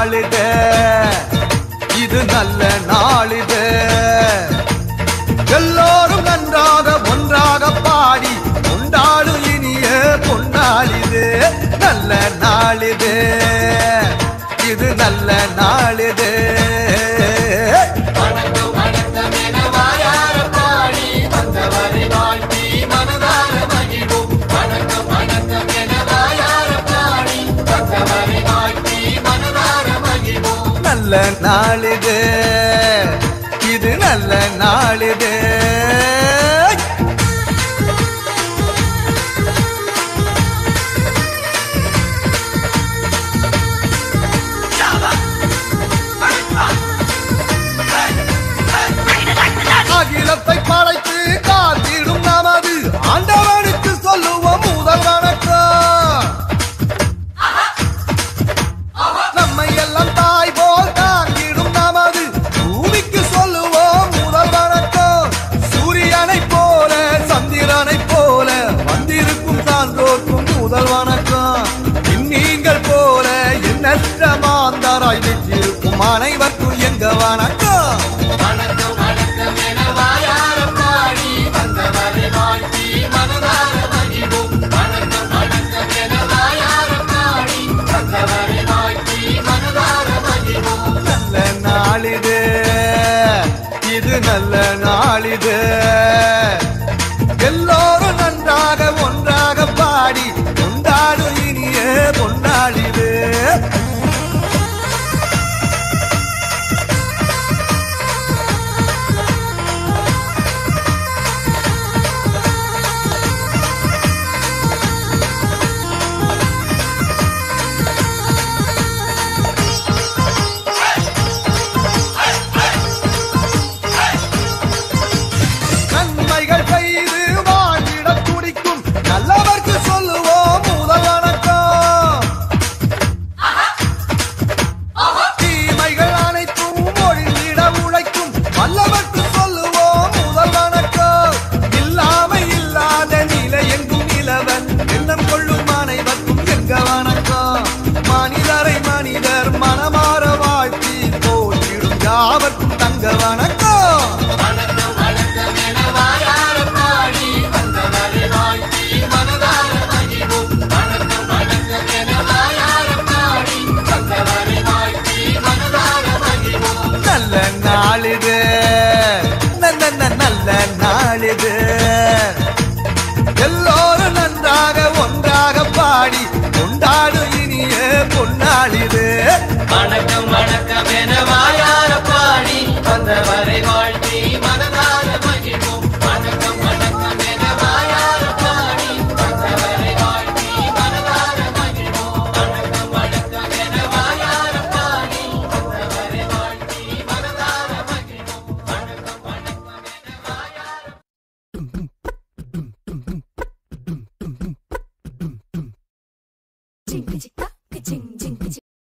நாளிது இது நல்ல நாளிது எல்லோரும் நன்றாக ஒன்றாக பாடி கொண்டாடும் இனிய பொன்னாளிது நல்ல நாளிது இது நல்ல நாளிது வணக்கம் வணக்கம் என வாயார பாடி வந்தவரை வாழ்த்தி மனதார மகிழ்வோம் வணக்கம் வணக்கம் என வாயார பாடி வந்தவரை வாழ்த்தி மனதார மகிழ்வோம் நல்ல நாளிது இது நல்ல நாளிது அகிலத்தை படைத்து காத்திடும் நமது ஆண்டவனுக்கு சொல்லுவோம் முதல் வணக்கம் நம்மை எல்லாம் தாய் போல் தாங்கிடும் நமது பூமிக்கு சொல்லுவோம் முதல் வணக்கம் சூரியனை போல சந்திரனை போல வந்திருக்கும் சான்றோர்க்கும் முதல் வணக்கம் நீங்கள் போல எண்ணற்ற மாந்தராய் நிற்கிருக்கும் அனைவருக்கும் எங்க வணக்கம் வணக்கம் வணக்கம் என வாயார பாடி வந்தவரை வாழ்த்தி மனதார மகிழ்வோம் வணக்கம் வணக்கம் என வாயார பாடி வந்தவரை வாழ்த்தி மனதார மகிழ்வோம் நல்ல நாளிது இது நல்ல நாளிது எல்லோரும் நன்றாக ஒன்றாக பாடி கொண்டாடும் இனிய பொன்னாளிது நன்மைகள் செய்து வாழ்ந்திட துடிக்கும் நல்லவர்க்கு சொல்லுவோம் முதல் வணக்கம் தீமைகள் அனைத்தும் ஒழிந்திட உழைக்கும் வல்லவர்க்கு சொல்லுவோம் முதல் வணக்கம் இல்லாமை இல்லாத நிலை எங்கும் நிலவன் எண்ணம் கொள்ளும் அனைவருக்கும் எங்க வணக்கம் மனிதரை மனிதர் மனமாற வாழ்த்தி போற்றிடும் யாவர்க்கும் தங்க வணக்கம் வணக்கம் வணக்கம் என வாயார பாடி வந்தவரை வாழ்த்தி மனதார மகிழ்வோம் வணக்கம் வணக்கம் என வாயார பாடி வந்தவரை வாழ்த்தி மனதார மகிழ்வோம் நல்ல நாளிது நல்ல நல்ல நல்ல நாளிது எல்லோரும் நன்றாக ஒன்றாக பாடி கொண்டாடும் இனிய பொன்னாளிது வணக்கம் வணக்கம் என வாயார பாடி வந்தவரை வாழ்த்தி மனதார மகிழ்வோம் வணக்கம் வணக்கம் என வாயார பாடி வந்தவரை வாழ்த்தி மனதார மகிழ்வோம் வணக்கம் வணக்கம் என வாயார பாடி வந்தவரை வாழ்த்தி மனதார மகிழ்வோம் வணக்கம் வணக்கம் என வாயார Ching, ching, ching, ching, ching, ching.